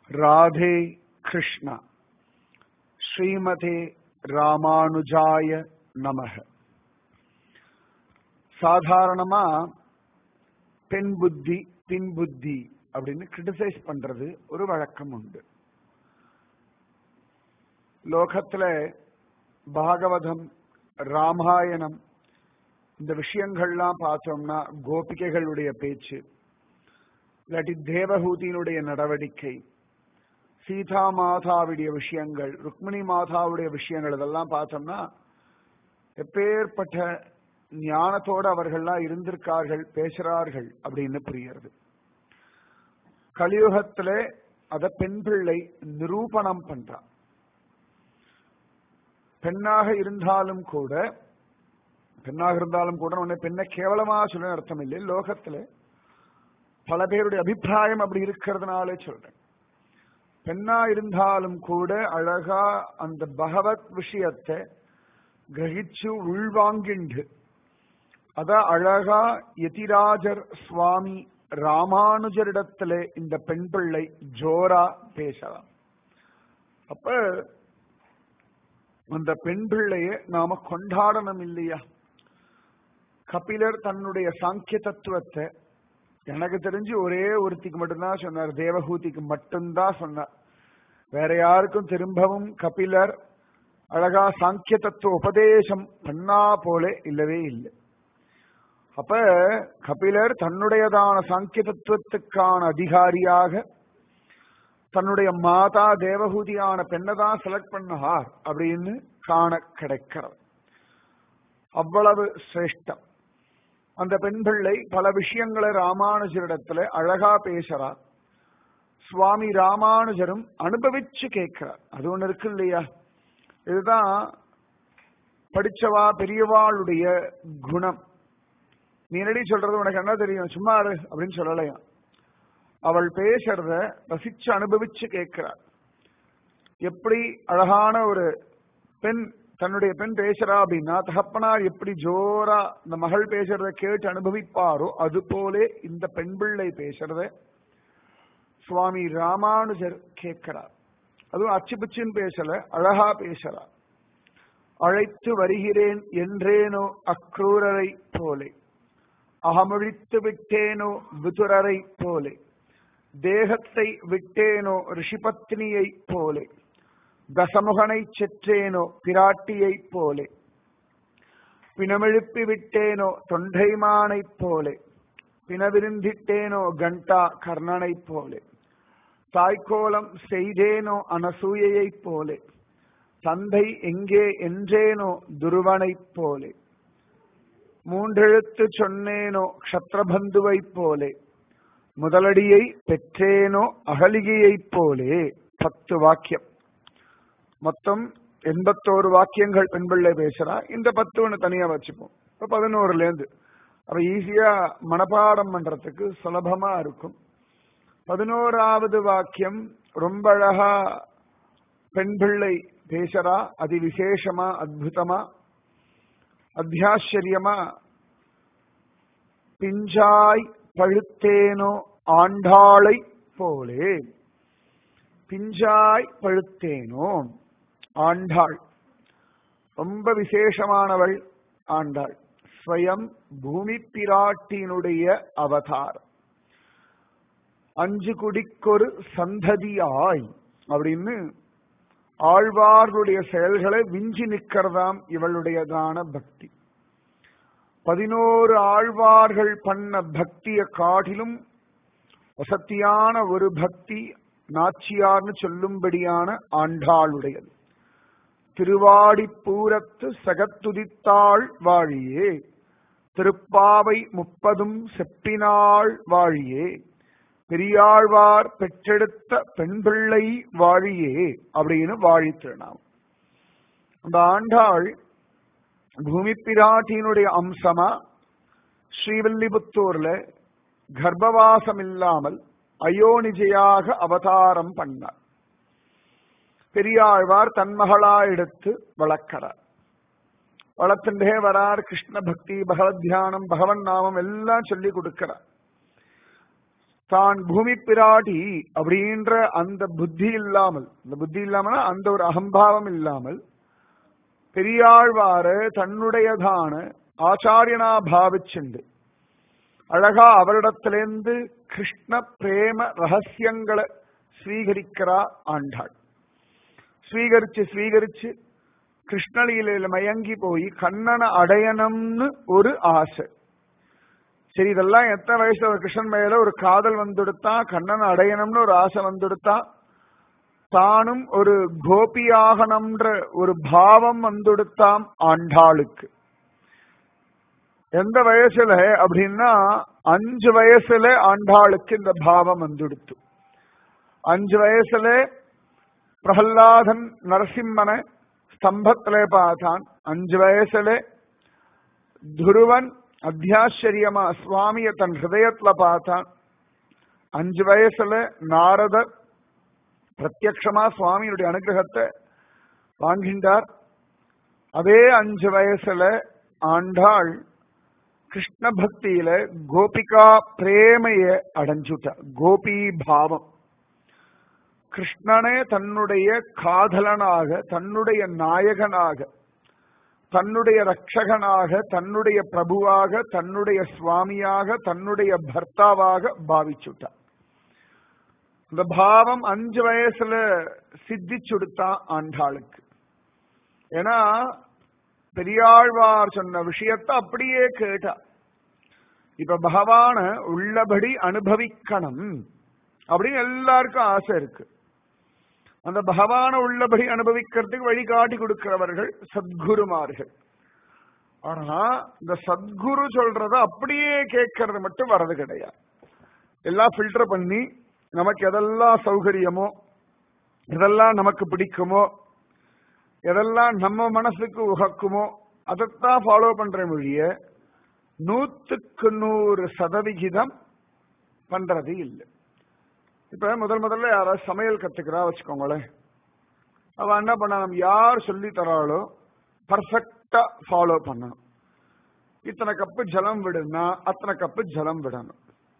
ராதே கிருஷ்ணா ஸ்ரீமதே ராமானுஜாய நமக சாதாரணமா பெண் புத்தி பின் புத்தி அப்படின்னு கிரிட்டிசைஸ் பண்றது ஒரு வழக்கம் உண்டு லோகத்துல பாகவதம் ராமாயணம் இந்த விஷயங்கள்லாம் பார்த்தோம்னா கோபிகைகளுடைய பேச்சு இல்லாட்டி தேவஹூதியினுடைய நடவடிக்கை சீதா மாதாவுடைய விஷயங்கள் ருக்மிணி மாதாவுடைய விஷயங்கள் இதெல்லாம் பார்த்தோம்னா எப்பேற்பட்ட ஞானத்தோடு அவர்கள்லாம் இருந்திருக்கார்கள் பேசுறார்கள் அப்படின்னு புரியுறது கலியுகத்துல அத பெண் பிள்ளை நிரூபணம் பண்றான் பெண்ணாக இருந்தாலும் கூட பெண்ணாக இருந்தாலும் கூட உன்னை பெண்ணை கேவலமா சொல்ல அர்த்தம் இல்லை லோகத்துல பல பேருடைய அபிப்பிராயம் அப்படி இருக்கிறதுனாலே சொல்றேன் பெண்ணா இருந்தாலும் கூட அழகா அந்த பகவத் விஷயத்தை கிரகிச்சு உள்வாங்கிண்டு அத அழகா யதிராஜர் சுவாமி ராமானுஜரிடத்துல இந்த பெண் பிள்ளை ஜோரா பேசலாம் அப்ப அந்த பெண் பிள்ளைய நாம கொண்டாடணும் இல்லையா கபிலர் தன்னுடைய சாங்கிய தத்துவத்தை எனக்கு தெரிஞ்சு ஒரே ஒருத்திக்கு மட்டும்தான் சொன்னார் தேவகூதிக்கு மட்டும்தான் சொன்னார் வேற யாருக்கும் திரும்பவும் கபிலர் அழகா சாங்கிய தத்துவ உபதேசம் பண்ணா போல இல்லவே இல்லை அப்ப கபிலர் தன்னுடையதான சாங்கிய தத்துவத்துக்கான அதிகாரியாக தன்னுடைய மாதா தேவகூதியான பெண்ணை தான் செலக்ட் பண்ணார் அப்படின்னு காண கிடைக்கிறது அவ்வளவு சிரேஷ்டம் அந்த பெண் பிள்ளை பல விஷயங்களை ராமானுஜரிடத்துல அழகா பேசுறார் சுவாமி ராமானுஜரும் அனுபவிச்சு கேட்கிறார் அது ஒண்ணு இருக்கு இல்லையா இதுதான் படிச்சவா பெரியவாளுடைய குணம் நீ என்னடி சொல்றது உனக்கு என்ன தெரியும் சும்மா இரு அப்படின்னு சொல்லலையா அவள் பேசுறத ரசிச்சு அனுபவிச்சு கேட்கிறார் எப்படி அழகான ஒரு பெண் தன்னுடைய பெண் பேசுறா அப்படின்னா தகப்பனார் எப்படி ஜோரா இந்த மகள் பேசுறத கேட்டு அனுபவிப்பாரோ அது போலே இந்த பெண் பிள்ளை பேசுறத சுவாமி ராமானுஜர் கேட்கிறார் அதுவும் அச்சு பிச்சுன்னு பேசல அழகா பேசுறார் அழைத்து வருகிறேன் என்றேனோ அக்ரூரரை போலே அகமொழித்து விட்டேனோ விதுரரை போலே தேகத்தை விட்டேனோ ரிஷிபத்னியை போலே தசமுகனை செற்றேனோ பிராட்டியைப் போலே பிணமெழுப்பி விட்டேனோ தொண்டைமானைப் போலே பிணவிருந்திட்டேனோ கண்டா கர்ணனைப் போலே தாய்க்கோலம் செய்தேனோ அனசூயைப் போலே தந்தை எங்கே என்றேனோ துருவனைப் போலே மூன்றெழுத்து சொன்னேனோ க்ஷத்ரபந்துவைப் போலே முதலடியை பெற்றேனோ அகலிகையைப் போலே பத்து வாக்கியம் மொத்தம் எண்பத்தோரு வாக்கியங்கள் பெண் பிள்ளை பேசுறா இந்த பத்து ஒண்ணு தனியா வச்சுப்போம் இப்ப பதினோருல இருந்து அப்ப ஈஸியா மனப்பாடம் பண்றதுக்கு சுலபமா இருக்கும் பதினோராவது வாக்கியம் ரொம்ப அழகா பெண் பிள்ளை பேசுறா அதி விசேஷமா அத்புதமா அத்தியாச்சரியமா பிஞ்சாய் பழுத்தேனோ ஆண்டாளை போலே பிஞ்சாய் பழுத்தேனோ ஆண்டாள் ரொம்ப விசேஷமானவள் ஆண்டாள் ஸ்வயம் பூமி பிராட்டினுடைய அவதாரம் அஞ்சு குடிக்கொரு சந்ததியாய் அப்படின்னு ஆழ்வார்களுடைய செயல்களை விஞ்சி நிற்கிறதாம் இவளுடையதான பக்தி பதினோரு ஆழ்வார்கள் பண்ண பக்திய காட்டிலும் வசத்தியான ஒரு பக்தி நாச்சியார்னு சொல்லும்படியான ஆண்டாளுடையது திருவாடிப்பூரத்து சகத்துதித்தாள் வாழியே திருப்பாவை முப்பதும் செப்பினாள் வாழியே பெரியாழ்வார் பெற்றெடுத்த பெண் பிள்ளை வாழியே அப்படின்னு வாழித்திருநாம் அந்த ஆண்டாள் பூமி பிராட்டியினுடைய அம்சமா ஸ்ரீவில்லிபுத்தூர்ல கர்ப்பவாசம் இல்லாமல் அயோனிஜையாக அவதாரம் பண்ணார் பெரியாழ்வார் தன்மகளா எடுத்து வளர்க்கிறார் வளர்த்துட்டே வரார் கிருஷ்ண பக்தி பகவத் தியானம் பகவன் நாமம் எல்லாம் சொல்லி கொடுக்கிறார் தான் பூமி பிராட்டி அப்படின்ற அந்த புத்தி இல்லாமல் இந்த புத்தி இல்லாமல்னா அந்த ஒரு அகம்பாவம் இல்லாமல் பெரியாழ்வார தன்னுடையதான ஆச்சாரியனா பாவிச்சுண்டு அழகா அவரிடத்திலேருந்து கிருஷ்ண பிரேம ரகசியங்களை ஸ்வீகரிக்கிறா ஆண்டாள் ஸ்வீகரிச்சு ஸ்வீகரிச்சு கிருஷ்ணலீலையில மயங்கி போய் கண்ணனை அடையணும்னு ஒரு ஆசை சரி இதெல்லாம் எத்தனை வயசுல ஒரு கிருஷ்ணன் மேல ஒரு காதல் வந்துடுத்தா கண்ணனை அடையணும்னு ஒரு ஆசை வந்துடுத்தா தானும் ஒரு கோபியாகணும்ன்ற ஒரு பாவம் வந்துடுத்தாம் ஆண்டாளுக்கு எந்த வயசுல அப்படின்னா அஞ்சு வயசுல ஆண்டாளுக்கு இந்த பாவம் வந்துடுத்து அஞ்சு வயசுல பிரகல்லாதன் நரசிம்மனை ஸ்தம்பத்திலே பார்த்தான் அஞ்சு வயசுல துருவன் அத்தியாச்சரியமா சுவாமிய தன் ஹிருதயத்துல பார்த்தான் அஞ்சு வயசுல நாரதர் பிரத்யக்ஷமா சுவாமியுடைய அனுகிரகத்தை வாங்கின்றார் அதே அஞ்சு வயசுல ஆண்டாள் கிருஷ்ண பக்தியில கோபிகா பிரேமைய அடைஞ்சுட்டார் கோபி பாவம் கிருஷ்ணனே தன்னுடைய காதலனாக தன்னுடைய நாயகனாக தன்னுடைய ரட்சகனாக தன்னுடைய பிரபுவாக தன்னுடைய சுவாமியாக தன்னுடைய பர்த்தாவாக பாவிச்சுட்டார் இந்த பாவம் அஞ்சு வயசுல சித்திச்சுடுத்தான் ஆண்டாளுக்கு ஏன்னா பெரியாழ்வார் சொன்ன விஷயத்த அப்படியே கேட்டா இப்ப பகவான உள்ளபடி அனுபவிக்கணும் அப்படின்னு எல்லாருக்கும் ஆசை இருக்கு அந்த பகவான உள்ளபடி அனுபவிக்கிறதுக்கு வழிகாட்டி கொடுக்கிறவர்கள் சத்குருமார்கள் ஆனா இந்த சத்குரு சொல்றத அப்படியே கேட்கறது மட்டும் வர்றது கிடையாது எல்லாம் ஃபில்டர் பண்ணி நமக்கு எதெல்லாம் சௌகரியமோ எதெல்லாம் நமக்கு பிடிக்குமோ எதெல்லாம் நம்ம மனசுக்கு உகக்குமோ அதைத்தான் ஃபாலோ பண்ற மொழிய நூத்துக்கு நூறு சதவிகிதம் பண்றது இல்லை இப்ப முதல் முதல்ல யாராவது சமையல் கத்துக்கிறா வச்சுக்கோங்களேன் அவ என்ன பண்ணணும் யார் சொல்லி தராளோ பர்ஃபெக்டா ஃபாலோ பண்ணணும் இத்தனை கப்பு ஜலம் விடுனா அத்தனை கப்பு ஜலம் விடணும்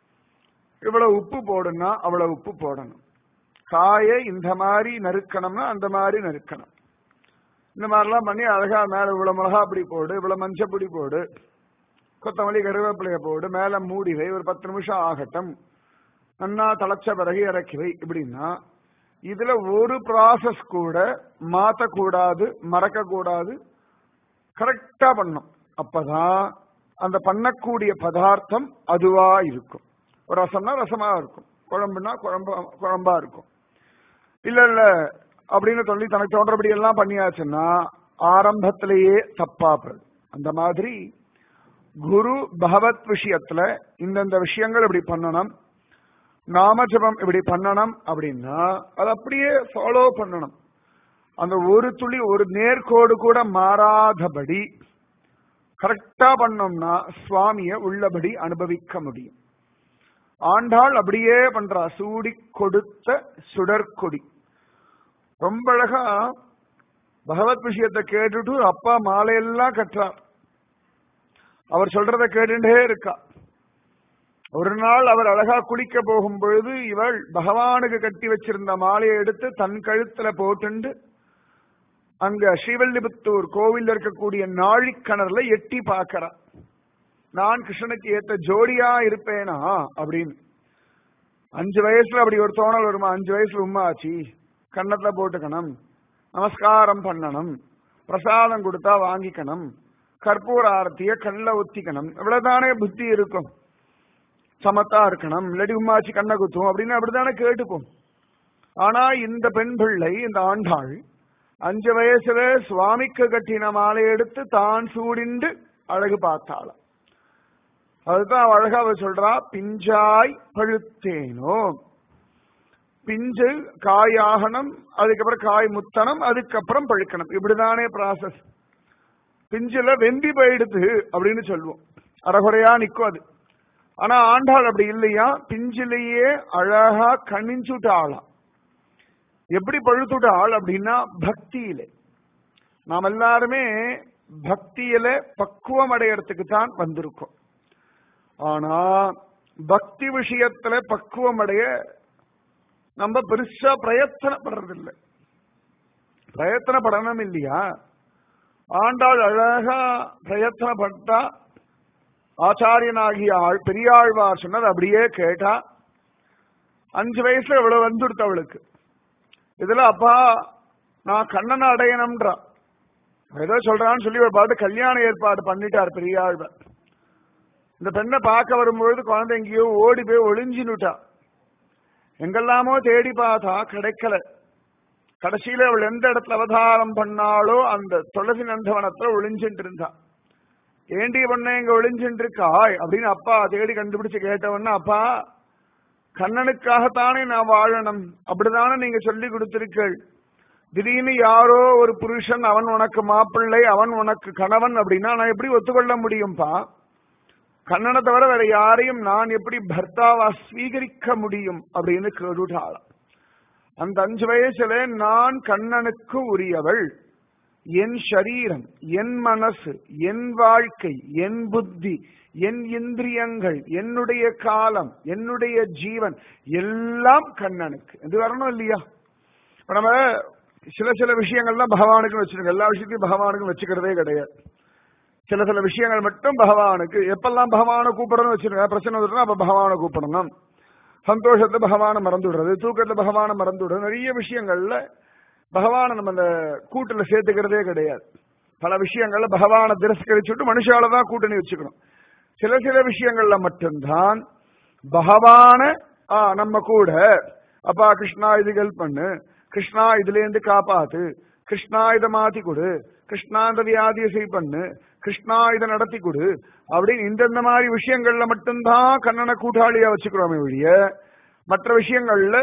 இவ்வளவு உப்பு போடுனா அவ்வளவு உப்பு போடணும் காயை இந்த மாதிரி நறுக்கணும்னா அந்த மாதிரி நறுக்கணும் இந்த மாதிரிலாம் பண்ணி அழகா மேல இவ்வளவு மிளகா பொடி போடு இவ்வளவு மஞ்சப்பொடி போடு கொத்தமல்லி கருவேப்பிலைய போடு மேல மூடி வை ஒரு பத்து நிமிஷம் ஆகட்டும் நன்னா தலைச்ச பிறகு இறக்கி வை இப்படின்னா இதுல ஒரு ப்ராசஸ் கூட மாத்தக்கூடாது மறக்க கூடாது கரெக்டா பண்ணும் அப்பதான் அந்த பண்ணக்கூடிய பதார்த்தம் அதுவா இருக்கும் ஒரு ரசம்னா ரசமா இருக்கும் குழம்புனா குழம்பா குழம்பா இருக்கும் இல்ல இல்ல அப்படின்னு சொல்லி தனக்கு தோன்றபடி எல்லாம் பண்ணியாச்சுன்னா ஆரம்பத்திலேயே தப்பா போயிடும் அந்த மாதிரி குரு பகவத் விஷயத்துல இந்தந்த விஷயங்கள் இப்படி பண்ணணும் நாமஜபம் இப்படி பண்ணணும் அப்படின்னா அது அப்படியே ஃபாலோ பண்ணணும் அந்த ஒரு துளி ஒரு நேர்கோடு கூட மாறாதபடி கரெக்டா பண்ணோம்னா சுவாமிய உள்ளபடி அனுபவிக்க முடியும் ஆண்டாள் அப்படியே பண்றா சூடி கொடுத்த சுடற்கொடி ரொம்ப அழகா பகவத் விஷயத்தை கேட்டுட்டு அப்பா மாலையெல்லாம் கட்டுறார் அவர் சொல்றத கேட்டுட்டே இருக்கா ஒரு நாள் அவர் அழகா குளிக்க போகும் பொழுது இவள் பகவானுக்கு கட்டி வச்சிருந்த மாலையை எடுத்து தன் கழுத்துல போட்டுண்டு அங்க ஸ்ரீவல்லிபுத்தூர் கோவில் இருக்கக்கூடிய நாழிக்கிணறுல எட்டி பார்க்கறா நான் கிருஷ்ணனுக்கு ஏத்த ஜோடியா இருப்பேனா அப்படின்னு அஞ்சு வயசுல அப்படி ஒரு தோணல் வருமா அஞ்சு வயசுல உமா ஆச்சு கன்னத்துல போட்டுக்கணும் நமஸ்காரம் பண்ணணும் பிரசாதம் கொடுத்தா வாங்கிக்கணும் கற்பூர ஆரத்திய கல்ல ஒத்திக்கணும் இவ்வளவுதானே புத்தி இருக்கும் சமத்தா இருக்கணும் இல்லாட்டி உமாச்சி கண்ணை குத்தும் அப்படின்னு அப்படித்தானே கேட்டுப்போம் ஆனா இந்த பெண் பிள்ளை இந்த ஆண்டாள் அஞ்சு வயசுல சுவாமிக்கு கட்டின மாலை எடுத்து தான் சூடிண்டு அழகு பார்த்தாளாம் அதுதான் அவ அழகா அவ சொல்றா பிஞ்சாய் பழுத்தேனோ பிஞ்சு காய் ஆகணும் அதுக்கப்புறம் காய் முத்தனம் அதுக்கப்புறம் பழுக்கணும் இப்படிதானே ப்ராசஸ் பிஞ்சுல வெந்தி போயிடுது அப்படின்னு சொல்லுவோம் அறகுறையா நிக்கும் அது ஆனா ஆண்டாள் அப்படி இல்லையா பிஞ்சிலேயே அழகா கணிஞ்சுட்டாளாம் எப்படி பழுத்துட்டாள் அப்படின்னா பக்தியிலே நாம் எல்லாருமே பக்தியில பக்குவம் அடையறதுக்கு தான் வந்திருக்கோம் ஆனா பக்தி விஷயத்துல பக்குவம் அடைய நம்ம பெருசா பிரயத்தனப்படுறதில்லை பிரயத்தனப்படணும் இல்லையா ஆண்டாள் அழகா பிரயத்தனப்பட்டா ஆச்சாரியனாகிய ஆள் பெரியாழ்வார் சொன்னது அப்படியே கேட்டா அஞ்சு வயசுல இவ்வளவு வந்துடுத்து அவளுக்கு இதுல அப்பா நான் கண்ணனை அடையணும்ன்றா ஏதோ சொல்றான்னு சொல்லி ஒரு பாட்டு கல்யாண ஏற்பாடு பண்ணிட்டார் பெரியாழ்வார் இந்த பெண்ணை பார்க்க வரும்பொழுது குழந்தை எங்கேயோ ஓடி போய் ஒளிஞ்சினுட்டா எங்கெல்லாமோ தேடி பார்த்தா கிடைக்கல கடைசியில அவள் எந்த இடத்துல அவதாரம் பண்ணாலோ அந்த துளசி நந்தவனத்துல ஒளிஞ்சிட்டு இருந்தா ஏண்டி பொண்ணை இங்க ஒளிஞ்சிட்டு இருக்காய் அப்படின்னு அப்பா தேடி கண்டுபிடிச்சு கேட்டவொன்னு அப்பா கண்ணனுக்காகத்தானே நான் வாழணும் அப்படிதானே நீங்க சொல்லி கொடுத்திருக்கள் திடீர்னு யாரோ ஒரு புருஷன் அவன் உனக்கு மாப்பிள்ளை அவன் உனக்கு கணவன் அப்படின்னா நான் எப்படி ஒத்துக்கொள்ள முடியும்பா கண்ணனை தவிர வேற யாரையும் நான் எப்படி பர்த்தாவா ஸ்வீகரிக்க முடியும் அப்படின்னு கேட்டுட்டாளாம் அந்த அஞ்சு வயசுல நான் கண்ணனுக்கு உரியவள் என் சரீரம் என் மனசு என் வாழ்க்கை என் புத்தி என் இந்திரியங்கள் என்னுடைய காலம் என்னுடைய ஜீவன் எல்லாம் கண்ணனுக்கு இது வரணும் இல்லையா இப்ப நம்ம சில சில விஷயங்கள்லாம் பகவானுக்கு வச்சிருக்கோம் எல்லா விஷயத்தையும் பகவானுக்கு வச்சுக்கிறதே கிடையாது சில சில விஷயங்கள் மட்டும் பகவானுக்கு எப்பெல்லாம் பகவானை கூப்பிடணும்னு வச்சிருக்க பிரச்சனை வந்துட்டுனா அப்ப பகவானை கூப்பிடணும் சந்தோஷத்தை பகவானை மறந்து விடுறது தூக்கத்தை பகவானை மறந்து விடுறது நிறைய விஷயங்கள்ல பகவானை நம்ம அந்த கூட்டுல சேர்த்துக்கிறதே கிடையாது பல விஷயங்கள்ல பகவானை திரஸ்கரிச்சுட்டு மனுஷால தான் கூட்டணி வச்சுக்கணும் சில சில விஷயங்கள்ல மட்டும்தான் பகவான ஆ நம்ம கூட அப்பா கிருஷ்ணா இது ஹெல்ப் பண்ணு கிருஷ்ணா இதுல இருந்து காப்பாத்து கிருஷ்ணா இதை மாத்தி கொடு கிருஷ்ணா இந்த வியாதியை சரி பண்ணு கிருஷ்ணா இதை நடத்தி கொடு அப்படின்னு இந்தந்த மாதிரி விஷயங்கள்ல மட்டும்தான் கண்ணனை கூட்டாளியா வச்சுக்கிறோமே ஒழிய மற்ற விஷயங்கள்ல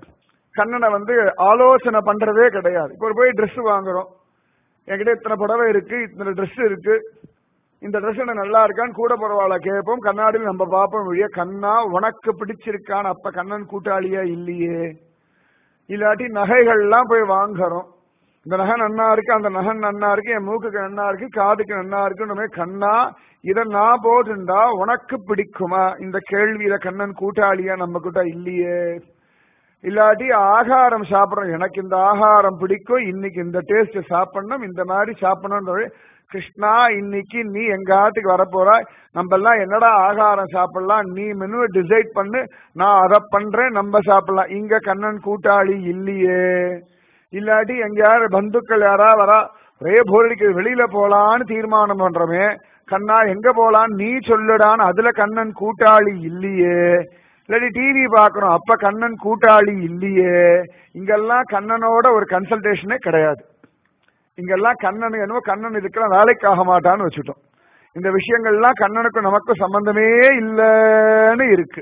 கண்ணனை வந்து ஆலோசனை பண்றதே கிடையாது இப்போ ஒரு போய் Dress வாங்குறோம் என்கிட்ட இத்தனை புடவை இருக்கு இத்தனை Dress இருக்கு இந்த Dress எனக்கு நல்லா இருக்கான்னு கூட போறவாள கேட்போம் கண்ணாடியில் நம்ம பார்ப்போம் ஒழிய கண்ணா உனக்கு பிடிச்சிருக்கான்னு அப்ப கண்ணன் கூட்டாளியா இல்லையே இல்லாட்டி நகைகள்லாம் போய் வாங்குறோம் இந்த நகை நன்னா இருக்கு அந்த நகை நன்னா இருக்கு என் மூக்குக்கு நன்னா இருக்கு காதுக்கு நன்னா இருக்குன்னு கண்ணா இத நான் போட்டுண்டா உனக்கு பிடிக்குமா இந்த கேள்வியில கண்ணன் கூட்டாளியா நம்ம கிட்ட இல்லையே இல்லாட்டி ஆகாரம் சாப்பிடணும் எனக்கு இந்த ஆகாரம் பிடிக்கும் இன்னைக்கு இந்த டேஸ்ட் சாப்பிடணும் இந்த மாதிரி சாப்பிடணும் கிருஷ்ணா இன்னைக்கு நீ எங்க ஆத்துக்கு வரப்போறாய் நம்ம எல்லாம் என்னடா ஆகாரம் சாப்பிடலாம் நீ மெனுவை டிசைட் பண்ணு நான் அதை பண்றேன் நம்ம சாப்பிடலாம் இங்க கண்ணன் கூட்டாளி இல்லையே இல்லாட்டி எங்கேயாரு பந்துக்கள் யாரா வரா ஒரே போரடிக்கு வெளியில போலான்னு தீர்மானம் பண்றோமே கண்ணா எங்க போலான்னு நீ சொல்லுடான்னு அதுல கண்ணன் கூட்டாளி இல்லையே இல்லாட்டி டிவி பாக்குறோம் அப்ப கண்ணன் கூட்டாளி இல்லையே இங்கெல்லாம் கண்ணனோட ஒரு கன்சல்டேஷனே கிடையாது இங்கெல்லாம் கண்ணன் என்னவோ கண்ணன் இதுக்கெல்லாம் வேலைக்கு ஆக மாட்டான்னு வச்சுட்டோம் இந்த விஷயங்கள்லாம் கண்ணனுக்கும் நமக்கும் சம்பந்தமே இல்லைன்னு இருக்கு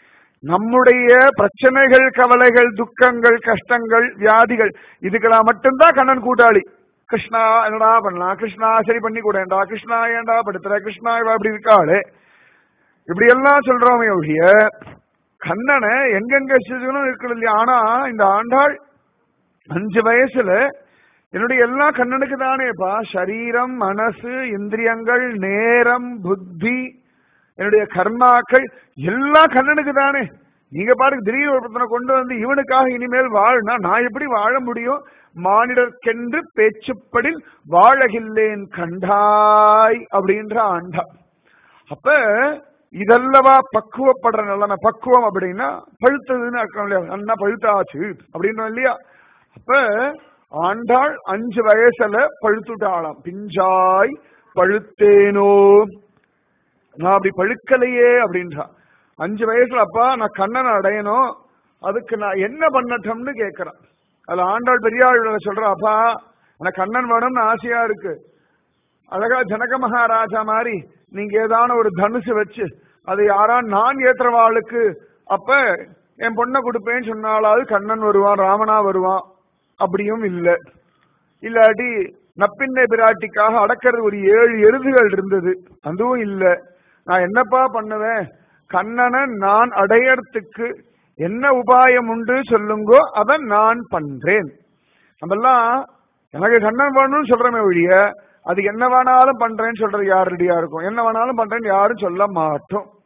நம்முடைய பிரச்சனைகள் கவலைகள் துக்கங்கள் கஷ்டங்கள் வியாதிகள் இதுக்கெல்லாம் மட்டும்தான் கண்ணன் கூட்டாளி கிருஷ்ணா என்னடா பண்ணலாம் கிருஷ்ணா சரி பண்ணி கூடேண்டா கிருஷ்ணா ஏண்டா படுத்துற கிருஷ்ணா இவ அப்படி இருக்காளே இப்படி எல்லாம் சொல்றோமே ஒழிய கண்ணனை எங்கெங்க வச்சிருக்கணும் இருக்கிறது இல்லையா ஆனா இந்த ஆண்டாள் அஞ்சு வயசுல என்னுடைய எல்லா கண்ணனுக்கு தானேப்பா சரீரம் மனசு இந்திரியங்கள் நேரம் புத்தி என்னுடைய கர்மாக்கள் எல்லா கண்ணனுக்கு தானே நீங்க பாருங்க திடீர்னு ஒருத்தனை கொண்டு வந்து இவனுக்காக இனிமேல் வாழ்னா நான் எப்படி வாழ முடியும் மானிடர்க்கென்று பேச்சுப்படில் வாழகில்லேன் கண்டாய் அப்படின்ற ஆண்டா அப்ப இதல்லவா பக்குவப்படுற நிலைமை பக்குவம் அப்படின்னா பழுத்ததுன்னு அர்த்தம் இல்லையா நல்லா பழுத்தாச்சு அப்படின்றோம் இல்லையா அப்ப ஆண்டாள் அஞ்சு வயசுல பழுத்துட்டாளாம் பிஞ்சாய் பழுத்தேனோ நான் அப்படி பழுக்கலையே அப்படின்றா அஞ்சு வயசுல அப்பா நான் கண்ணனை அடையணும் அதுக்கு நான் என்ன பண்ணட்டும்னு கேட்கிறேன் அதுல ஆண்டாள் பெரியாள் சொல்றா அப்பா எனக்கு கண்ணன் வேணும்னு ஆசையா இருக்கு அழகா ஜனக மகாராஜா மாதிரி நீங்க ஏதான ஒரு தனுசு வச்சு அது யாரா நான் ஏத்துறவாளுக்கு அப்ப என் பொண்ணை கொடுப்பேன்னு சொன்னாலாவது கண்ணன் வருவான் ராமனா வருவான் அப்படியும் இல்ல இல்லாட்டி நப்பின்னை பிராட்டிக்காக அடக்கிறது ஒரு ஏழு எருதுகள் இருந்தது அதுவும் இல்ல நான் என்னப்பா பண்ணுவேன் கண்ணனை நான் அடையறதுக்கு என்ன உபாயம் உண்டு சொல்லுங்கோ அதை நான் பண்றேன் நம்மெல்லாம் எனக்கு கண்ணன் வேணும்னு சொல்றமே ஒழிய அது என்ன வேணாலும் பண்றேன்னு சொல்றது யார் ரெடியா இருக்கும் என்ன வேணாலும் பண்றேன்னு யாரும் சொல்ல மாட்டோம்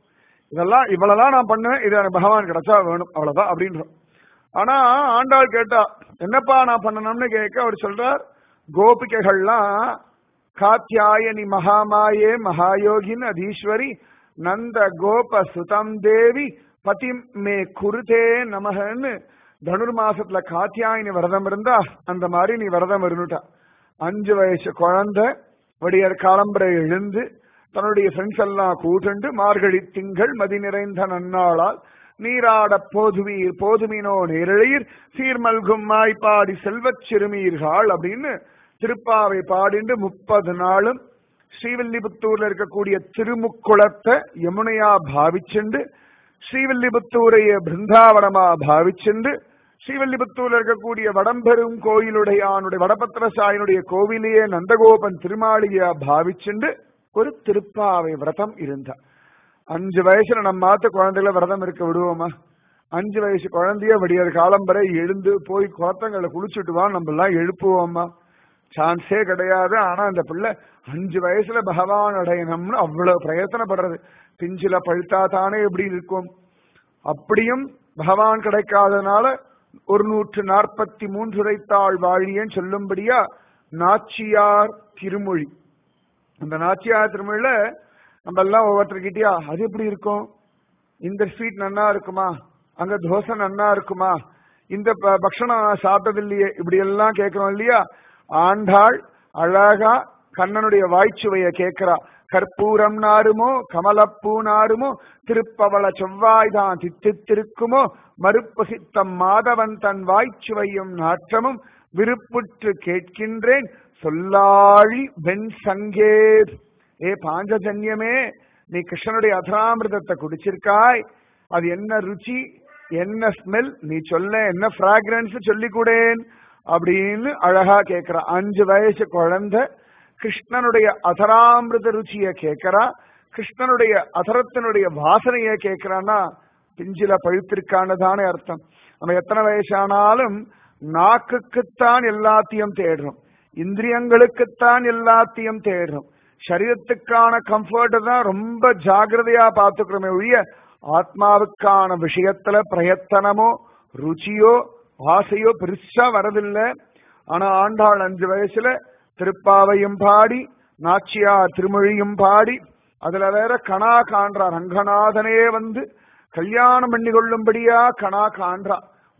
இதெல்லாம் இவ்வளவுதான் நான் பண்ணுவேன் இது எனக்கு பகவான் கிடைச்சா வேணும் அவ்வளவுதான் அப்படின்றோம் ஆனா ஆண்டாள் கேட்டா என்னப்பா நான் பண்ணணும்னு கேட்க அவர் சொல்றார் கோபிகைகள்லாம் காத்தியாயனி மகாமாயே மகாயோகின் அதீஸ்வரி நந்த கோப சுதம் தேவி பதி மே குருதே நமகன்னு தனுர் மாசத்துல காத்தியாயினி விரதம் இருந்தா அந்த மாதிரி நீ விரதம் இருந்துட்டா அஞ்சு வயசு குழந்தை வடியர் காலம்பரை எழுந்து தன்னுடைய ஃப்ரெண்ட்ஸ் எல்லாம் கூட்டுண்டு மார்கழி திங்கள் மதி நிறைந்த நன்னாளால் நீராட போதுவீர் போதுமினோ நேரழீர் சீர்மல்கும் மாய்ப்பாடி செல்வச் சிறுமீர்கள் அப்படின்னு திருப்பாவை பாடிண்டு முப்பது நாளும் ஸ்ரீவில்லிபுத்தூர்ல இருக்கக்கூடிய திருமுக்குளத்தை யமுனையா பாவிச்சுண்டு ஸ்ரீவில்லிபுத்தூரைய பிருந்தாவனமா பாவிச்சுண்டு ஸ்ரீவில்லிபுத்தூர்ல இருக்கக்கூடிய வடம்பெரும் கோயிலுடையானுடைய வடபத்திரசாயினுடைய கோவிலையே நந்தகோபன் திருமாளிகையா பாவிச்சுண்டு ஒரு திருப்பாவை விரதம் இருந்தா அஞ்சு வயசுல நம்ம மாத்த குழந்தைகளை விரதம் இருக்க விடுவோமா அஞ்சு வயசு குழந்தைய விடியற் காலம் வரை எழுந்து போய் குளத்தங்களை குளிச்சுட்டு வா நம்ம எல்லாம் எழுப்புவோமா சான்ஸே கிடையாது ஆனா அந்த பிள்ளை அஞ்சு வயசுல பகவான் அடையணும்னு அவ்வளவு பிரயத்தனப்படுறது பிஞ்சில பழுத்தா தானே எப்படி இருக்கும் அப்படியும் பகவான் கிடைக்காதனால ஒரு நூற்று நாற்பத்தி மூன்று உரைத்தாள் வாழியன்னு சொல்லும்படியா நாச்சியார் திருமொழி அந்த நாச்சியார் திருமொழியில நம்ம எல்லாம் ஒவ்வொருத்தர்கிட்டயா அது எப்படி இருக்கும் இந்த ஸ்வீட் நன்னா இருக்குமா அங்க தோசை நன்னா இருக்குமா இந்த ப- பக்ஷணம் நான் சாப்பிட்டது இல்லையே இப்படி எல்லாம் கேட்கிறோம் இல்லையா ஆண்டாள் அழகா கண்ணனுடைய வாய்ச்சுவைய கேட்கிறா கற்பூரம் நாருமோ கமலப்பூ நாருமோ திருப்பவள செவ்வாய்தான் தித்தித்திருக்குமோ மறுப்பசித்தம் மாதவன் தன் வாய்ச்சுவையும் நாற்றமும் விருப்புற்று கேட்கின்றேன் சொல்லாழி வெண் சங்கேத் ஏ பாஞ்சஜன்யமே நீ கிருஷ்ணனுடைய அதராமிர்தத்தை குடிச்சிருக்காய் அது என்ன ருச்சி என்ன ஸ்மெல் நீ சொல்ல என்ன பிராக்ரன்ஸ் சொல்லி கூடேன் அப்படின்னு அழகா கேக்குறா அஞ்சு வயசு குழந்தை கிருஷ்ணனுடைய அதராமிருத ருச்சிய கேக்குறா கிருஷ்ணனுடைய அதரத்தினுடைய வாசனைய கேக்குறான்னா பிஞ்சில பழுத்திருக்கான்னு தானே அர்த்தம் நம்ம எத்தனை வயசானாலும் நாக்குக்குத்தான் எல்லாத்தையும் தேடுறோம் இந்திரியங்களுக்குத்தான் எல்லாத்தையும் தேடுறோம் சரீரத்துக்கான கம்ஃபர்ட் தான் ரொம்ப ஜாகிரதையா பார்த்துக்கிறோமே ஒழிய ஆத்மாவுக்கான விஷயத்துல பிரயத்தனமோ ருச்சியோ ஆசையோ பெருசா வரதில்லை ஆனா ஆண்டாள் அஞ்சு வயசுல திருப்பாவையும் பாடி நாச்சியார் திருமொழியும் பாடி அதுல வேற கணா காண்றா ரங்கநாதனே வந்து கல்யாணம் பண்ணி கொள்ளும்படியா கணா காண்றா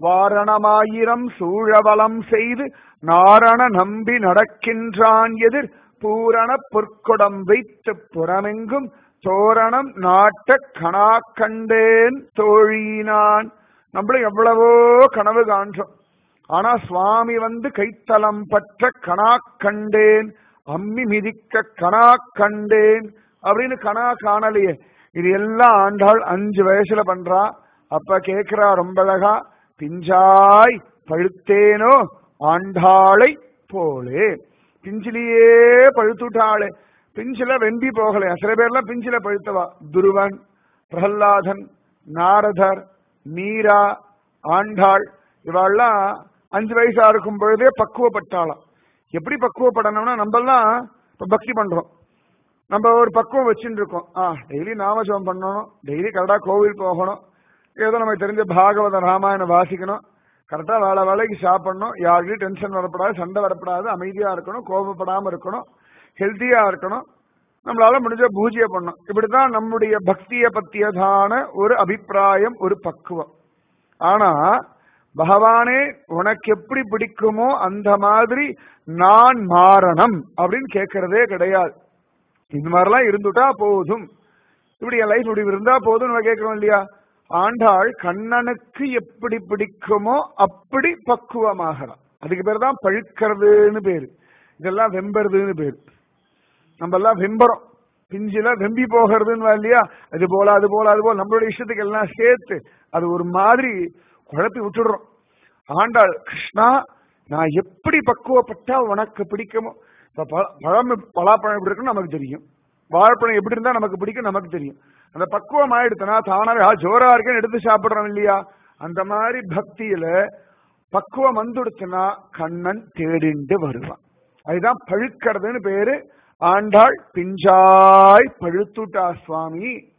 வாரணமாயிரம் சூழவலம் செய்து நாரண நம்பி நடக்கின்றான் எதிர் பூரண பொற்குடம் வைத்து புறமெங்கும் தோரணம் நாட்ட கணா கண்டேன் தோழினான் நம்மளும் எவ்வளவோ கனவு காண்றோம் ஆனா சுவாமி வந்து கைத்தலம் பற்ற கணா கண்டேன் அம்மி மிதிக்க கணா கண்டேன் அப்படின்னு கணா காணலையே இது எல்லாம் ஆண்டாள் அஞ்சு வயசுல பண்றா அப்ப கேக்குறா ரொம்ப அழகா பிஞ்சாய் பழுத்தேனோ ஆண்டாளை போலே பிஞ்சிலேயே பழுத்துட்டாளே பிஞ்சில வெம்பி போகலையா சில பேர்லாம் பிஞ்சில பழுத்தவா துருவன் பிரகல்லாதன் நாரதர் மீரா ஆண்டாள் இவாள்லாம் அஞ்சு வயசா இருக்கும் பொழுதே பக்குவப்பட்டாளாம் எப்படி பக்குவப்படணும்னா நம்ம எல்லாம் இப்ப பக்தி பண்றோம் நம்ம ஒரு பக்குவம் வச்சுட்டு இருக்கோம் ஆ டெய்லி நாமஜபம் பண்ணணும் டெய்லி கரெக்டா கோவில் போகணும் ஏதோ நமக்கு தெரிஞ்ச பாகவத ராமாயணம் வாசிக்கணும் கரெக்டா வேலை வேலைக்கு சாப்பிடணும் யாருக்கும் டென்ஷன் வரப்படாது சண்டை வரப்படாது அமைதியா இருக்கணும் கோபப்படாம இருக்கணும் ஹெல்த்தியா இருக்கணும் நம்மளால முடிஞ்ச பூஜையை பண்ணணும் இப்படிதான் நம்முடைய பக்தியை பத்தியதான ஒரு அபிப்பிராயம் ஒரு பக்குவம் ஆனா பகவானே உனக்கு எப்படி பிடிக்குமோ அந்த மாதிரி நான் மாறணும் அப்படின்னு கேட்கறதே கிடையாது இந்த மாதிரிலாம் இருந்துட்டா போதும் இப்படி என் லைஃப் இப்படி இருந்தா போதும் நம்ம கேட்கிறோம் இல்லையா ஆண்டாள் கண்ணனுக்கு எப்படி பிடிக்குமோ அப்படி பக்குவமாகலாம் அதுக்கு பேர் தான் பழுக்கிறதுன்னு பேரு இதெல்லாம் வெம்புறதுன்னு பேரு நம்ம எல்லாம் வெம்புறோம் பிஞ்சில வெம்பி போகிறதுன்னு இல்லையா அது போல அது போல அது போல நம்மளுடைய இஷ்டத்துக்கு எல்லாம் சேர்த்து அது ஒரு மாதிரி குழப்பி விட்டுடுறோம் ஆண்டாள் கிருஷ்ணா நான் எப்படி பக்குவப்பட்டா உனக்கு பிடிக்குமோ இப்ப பழ- பழம் பலாப்பழம் எப்படி இருக்குன்னு நமக்கு தெரியும் வாழைப்பழம் எப்படி இருந்தா நமக்கு பிடிக்கும் நமக்கு தெரியும் அந்த பக்குவம் ஆயிடுத்துனா தானாவே ஆ ஜோரா இருக்கேன்னு எடுத்து சாப்பிடுறோம் இல்லையா அந்த மாதிரி பக்தியில பக்குவம் வந்துடுச்சுன்னா கண்ணன் தேடிண்டு வருவான் அதுதான் பழுக்கிறதுன்னு பேரு ஆண்டாள் பிஞ்சாய் பழுத்துட்டா சுவாமி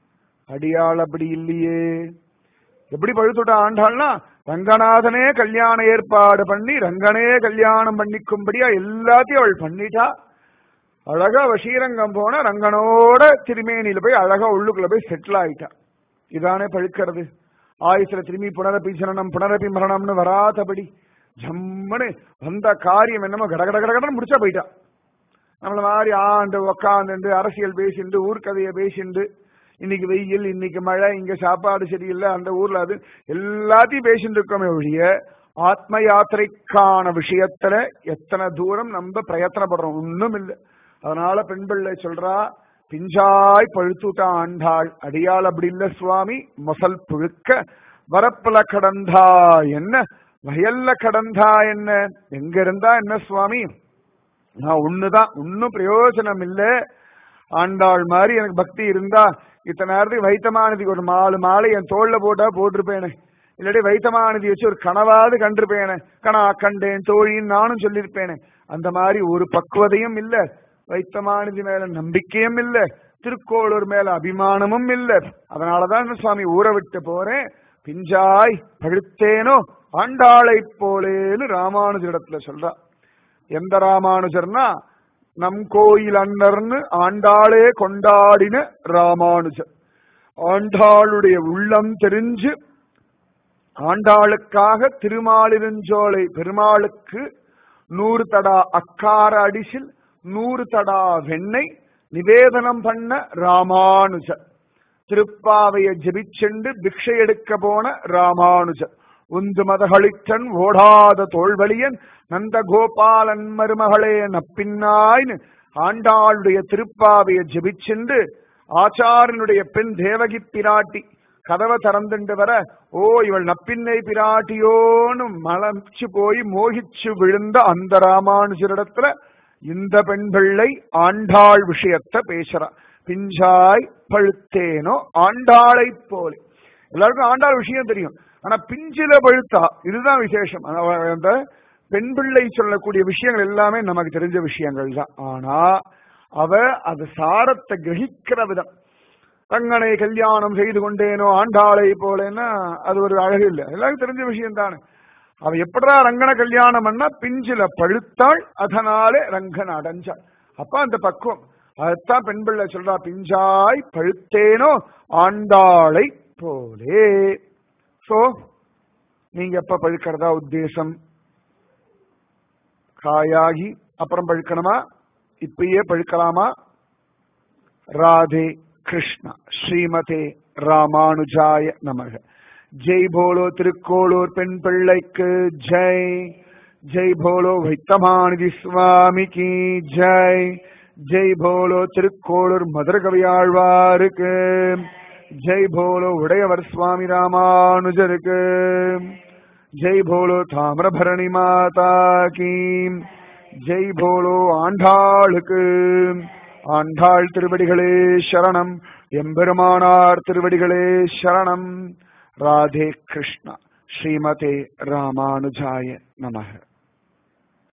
அடியாள் அப்படி இல்லையே எப்படி பழுத்துட்ட ஆண்டாள்னா ரங்கநாதனே கல்யாண ஏற்பாடு பண்ணி ரங்கனே கல்யாணம் பண்ணிக்கும்படியா எல்லாத்தையும் அவள் பண்ணிட்டா அழகா அவ ஸ்ரீரங்கம் போன ரங்கனோட திருமேனியில போய் அழகா உள்ளுக்குள்ள போய் செட்டில் ஆயிட்டா இதானே பழுக்கிறது ஆயுசுல திரும்பி புனரப்பி ஜனனம் புனரப்பி மரணம்னு வராதபடி ஜம்முன்னு வந்த காரியம் என்னமோ கட கட கட கடன்னு முடிச்சா போயிட்டா நம்மள மாதிரி ஆண்டு உக்காந்துண்டு அரசியல் பேசிண்டு ஊர்க்கதையை பேசிண்டு இன்னைக்கு வெயில் இன்னைக்கு மழை இங்க சாப்பாடு சரியில்லை அந்த ஊர்ல அது எல்லாத்தையும் பேசிட்டு இருக்கோமே ஒழிய ஆத்ம யாத்திரைக்கான விஷயத்துல எத்தனை தூரம் நம்ம பிரயத்தனப்படுறோம் ஒண்ணும் இல்லை அதனால பெண் பிள்ளை சொல்றா பிஞ்சாய் பழுத்துட்ட ஆண்டாள் அடியாள் அப்படி இல்ல சுவாமி மொசல் புழுக்க வரப்புல கடந்தா என்ன வயல்ல கடந்தா என்ன எங்க இருந்தா என்ன சுவாமி நான் ஒண்ணுதான் ஒன்னும் பிரயோஜனம் இல்ல ஆண்டாள் மாதிரி எனக்கு பக்தி இருந்தா இத்தனை நேரத்துக்கு வைத்தமானதிக்கு ஒரு மாலு மாலை என் தோல்ல போட்டா போட்டிருப்பேனே இல்லாட்டி வைத்தமானதி வச்சு ஒரு கனவாவது கண்டிருப்பேனே கனா கண்டேன் தோழின்னு நானும் சொல்லியிருப்பேனே அந்த மாதிரி ஒரு பக்குவதையும் இல்ல வைத்தமானதி மேல நம்பிக்கையும் இல்ல திருக்கோளூர் மேல அபிமானமும் இல்ல அதனாலதான் சுவாமி ஊற விட்டு போறேன் பிஞ்சாய் பழுத்தேனோ ஆண்டாளை போலேன்னு ராமானுஜரிடத்துல சொல்றா எந்த ராமானுஜர்னா நம் கோயில் அண்ணர்னு ஆண்டாளே கொண்டாடின ராமானுஜர் ஆண்டாளுடைய உள்ளம் தெரிஞ்சு ஆண்டாளுக்காக திருமாலிருஞ்சோலை பெருமாளுக்கு நூறு தடா அக்கார அடிசில் நூறு தடா வெண்ணெய் நிவேதனம் பண்ண ராமானுஜர் திருப்பாவைய ஜெபிச்செண்டு பிக்ஷை எடுக்க போன ராமானுஜர் உந்து மதகளிச்சன் ஓடாத தோல்வலியன் நந்த கோபாலன் மருமகளே நப்பின்னாய்னு ஆண்டாளுடைய திருப்பாவைய ஜெபிச்சென்று ஆச்சாரனுடைய பெண் தேவகி பிராட்டி கதவை திறந்துண்டு வர ஓ இவள் நப்பின்னை பிராட்டியோன்னு மலர்ச்சி போய் மோகிச்சு விழுந்த அந்த ராமானுஜரிடத்துல இந்த பெண் பிள்ளை ஆண்டாள் விஷயத்த பேசுறா பிஞ்சாய் பழுத்தேனோ ஆண்டாளை போலே எல்லாருக்கும் ஆண்டாள் விஷயம் தெரியும் ஆனா பிஞ்சில பழுத்தா இதுதான் விசேஷம் அந்த பெண் பிள்ளை சொல்லக்கூடிய விஷயங்கள் எல்லாமே நமக்கு தெரிஞ்ச விஷயங்கள் தான் ஆனா அவ அது சாரத்தை கிரகிக்கிற விதம் ரங்கனை கல்யாணம் செய்து கொண்டேனோ ஆண்டாளை போலேன்னா அது ஒரு அழகு இல்லை எல்லாருக்கும் தெரிஞ்ச விஷயம் தானே அவ எப்படா ரங்கனை கல்யாணம் பண்ணா பிஞ்சில பழுத்தாள் அதனாலே ரங்கன் அடைஞ்சாள் அப்ப அந்த பக்குவம் அதைத்தான் பெண் பிள்ளை சொல்றா பிஞ்சாய் பழுத்தேனோ ஆண்டாளை போலே சோ நீங்க எப்ப பழுக்கிறதா உத்தேசம் காயாகி அப்புறம் பழுக்கணுமா இப்பயே பழுக்கலாமா ராதே கிருஷ்ணா ஸ்ரீமதே ராமானுஜாய நமக ஜெய் போலோ திருக்கோளூர் பெண் பிள்ளைக்கு ஜெய் ஜெய் போலோ வைத்தமாநிதி சுவாமிக்கு ஜெய் ஜெய் போலோ திருக்கோளூர் மதுர கவியாழ்வாருக்கு ஜெய் போலோ உடையவர் சுவாமி ராமானுஜருக்கு ஜெய் போலோ தாமிரபரணி மாதா கீ ஜெய் போலோ ஆண்டாளுக்கு ஆண்டாள் திருவடிகளே சரணம் எம்பெருமானார் திருவடிகளே சரணம் ராதே கிருஷ்ணா ஸ்ரீமதே ராமானுஜாய நமக